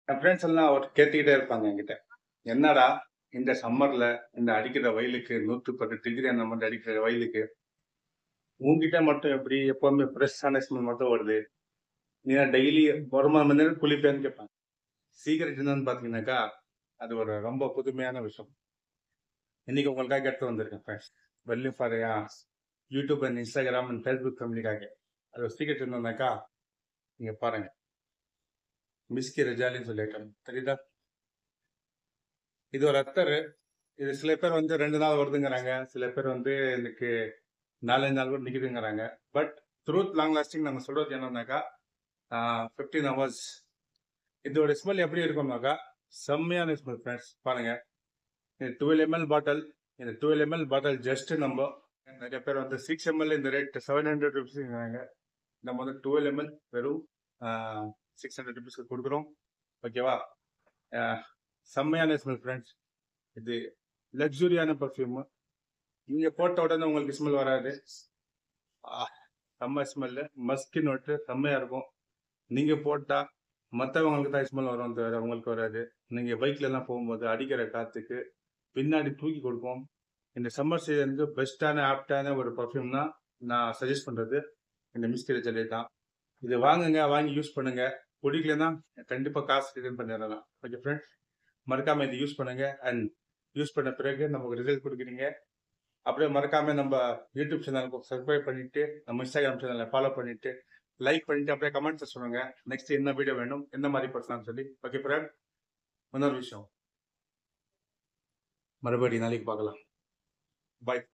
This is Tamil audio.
என் ஃப்ரெண்ட்ஸ் எல்லாம் அவர் கேட்டுக்கிட்டே இருப்பாங்க என்கிட்ட என்னடா இந்த சம்மர்ல இந்த அடிக்கிற வெயிலுக்கு நூத்தி பத்து டிகிரி அந்த மாதிரி அடிக்கிற வெயிலுக்கு உங்ககிட்ட மட்டும் எப்படி எப்பவுமே ஃப்ரெஷ்ஷான ஸ்மெல் மட்டும் வருது நீ டெய்லி ஒரு மணி நேரம் குளிப்பேன்னு கேட்பாங்க சீக்கிரம் என்னன்னு பார்த்தீங்கன்னாக்கா அது ஒரு ரொம்ப புதுமையான விஷயம் இன்னைக்கு உங்களுக்காக எடுத்து வந்திருக்கேன் ஃப்ரெண்ட்ஸ் வெள்ளி for YouTube and Instagram and Facebook ஃபேமிலிக்காக அது ஒரு சீக்கிரம் என்னன்னாக்கா நீங்க பாருங்க மிஸ்கி ரஜாலின்னு சொல்லிட்டோம் தெரியுதா இது ஒரு அத்தர் இது சில பேர் வந்து ரெண்டு நாள் வருதுங்கிறாங்க சில பேர் வந்து எனக்கு நாலஞ்சு நாள் கூட நிற்குதுங்கிறாங்க பட் த்ரூத் லாங் லாஸ்டிங் நம்ம சொல்றது என்னன்னாக்கா ஃபிஃப்டீன் ஹவர்ஸ் இதோட ஸ்மெல் எப்படி இருக்கும்னாக்கா செம்மையான ஸ்மெல் ஃப்ரெண்ட்ஸ் பாருங்க இது டுவெல் எம்எல் பாட்டில் இந்த டுவெல் எம்எல் பாட்டில் ஜஸ்ட் நம்ம நிறைய பேர் வந்து சிக்ஸ் எம்எல் இந்த ரேட் செவன் ஹண்ட்ரட் ருபீஸ்ங்கிறாங்க நம்ம வந்து டுவெல் எம்எல் வெறும் சிக்ஸ் ஹண்ட்ரட் ருபீஸ்க்கு கொடுக்குறோம் ஓகேவா செம்மையான ஸ்மெல் ஃப்ரெண்ட்ஸ் இது லக்ஸுரியான பர்ஃப்யூம் நீங்க போட்ட உடனே உங்களுக்கு ஸ்மெல் வராது ஆ, செம்ம ஸ்மெல்லு மஸ்கி நோட்டு செம்மையா இருக்கும் நீங்க போட்டா மற்றவங்களுக்கு தான் ஸ்மெல் வரும் தவிர உங்களுக்கு வராது நீங்க பைக்ல எல்லாம் போகும்போது அடிக்கிற காத்துக்கு பின்னாடி தூக்கி கொடுக்கும் இந்த சம்மர் சீசனுக்கு பெஸ்ட்டான ஆப்டான ஒரு பர்ஃப்யூம் தான் நான் சஜஸ்ட் பண்றது இந்த மிஸ்கிரி ஜெல்லி தான் இது வாங்குங்க வாங்கி யூஸ் பண்ணுங்க பிடிக்கலன்னா கண்டிப்பா காசு ரிட்டர்ன் பண்ணிடலாம் ஓகே ஃப்ரெண்ட்ஸ் மறக்காம இது யூஸ் பண்ணுங்க அண்ட் யூஸ் பண்ண பிறகு நமக்கு ரிசல்ட் கொடுக்குறீங்க அப்படியே மறக்காம நம்ம யூடியூப் சேனலுக்கு சப்ஸ்கிரைப் பண்ணிட்டு நம்ம இன்ஸ்டாகிராம் சேனலை ஃபாலோ பண்ணிட்டு லைக் பண்ணிட்டு அப்படியே கமெண்ட்ஸ் சொல்லுங்க நெக்ஸ்ட் என்ன வீடியோ வேணும் எந்த மாதிரி பர்சனான்னு சொல்லி ஓகே ஃப்ரெண்ட் இன்னொரு விஷயம் மறுபடியும் நாளைக்கு பார்க்கலாம் பாய்